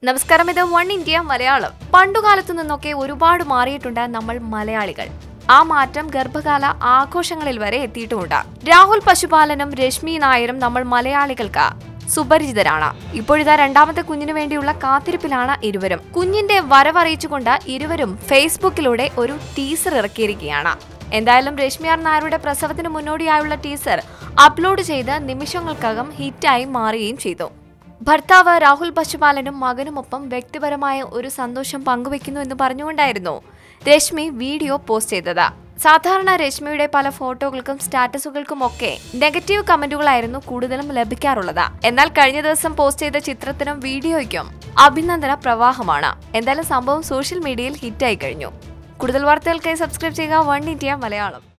നമസ്കാരം ഇത് one India Malayalam പണ്ടുകാലത്തു നിന്നൊക്കെ ഒരുപാട് മാറിയിട്ടുണ്ട് നമ്മൾ മലയാളികൾ ആ മാറ്റം ഗർഭകാല ആഘോഷങ്ങളിൽ വരെ എത്തിയിട്ടുമുണ്ട് രാഹുൽ പശുപാലനും രശ്മി നായരും നമ്മൾ മലയാളികൾക്ക് സുപരിചിതരാണ് ഇപ്പോഴിതാ രണ്ടാമത്തെ കുഞ്ഞിനു വേണ്ടിയുള്ള കാത്തിരിപ്പിലാണ് ഇരുവരും കുഞ്ഞിന്റെ വരവറിയിച്ചുകൊണ്ട് ഇരുവരും ഫേസ്ബുക്കിലൂടെ ഒരു ടീസർ ഇറക്കിയിരിക്കുകയാണ് എന്തായാലും രശ്മി ആർ നായരുടെ പ്രസവത്തിന് മുന്നോടിയായുള്ള ടീസർ അപ്ലോഡ് ചെയ്ത് നിമിഷങ്ങൾക്കകം ഹിറ്റായി മാറുകയും ചെയ്തു ഭർത്താവ് രാഹുൽ പശുപാലനും മകനുമൊപ്പം വ്യക്തിപരമായ ഒരു സന്തോഷം പങ്കുവെക്കുന്നു എന്ന് പറഞ്ഞുകൊണ്ടായിരുന്നു രശ്മി വീഡിയോ പോസ്റ്റ് ചെയ്തത് സാധാരണ രശ്മിയുടെ പല ഫോട്ടോകൾക്കും സ്റ്റാറ്റസുകൾക്കും ഒക്കെ നെഗറ്റീവ് കമന്റുകളായിരുന്നു കൂടുതലും ലഭിക്കാറുള്ളത് എന്നാൽ കഴിഞ്ഞ ദിവസം പോസ്റ്റ് ചെയ്ത ചിത്രത്തിനും വീഡിയോയ്ക്കും അഭിനന്ദന പ്രവാഹമാണ് എന്തായാലും സംഭവം സോഷ്യൽ മീഡിയയിൽ ഹിറ്റായി കഴിഞ്ഞു കൂടുതൽ വാർത്തകൾക്കായി സബ്സ്ക്രൈബ് ചെയ്യുക വൺ ഇന്ത്യ മലയാളം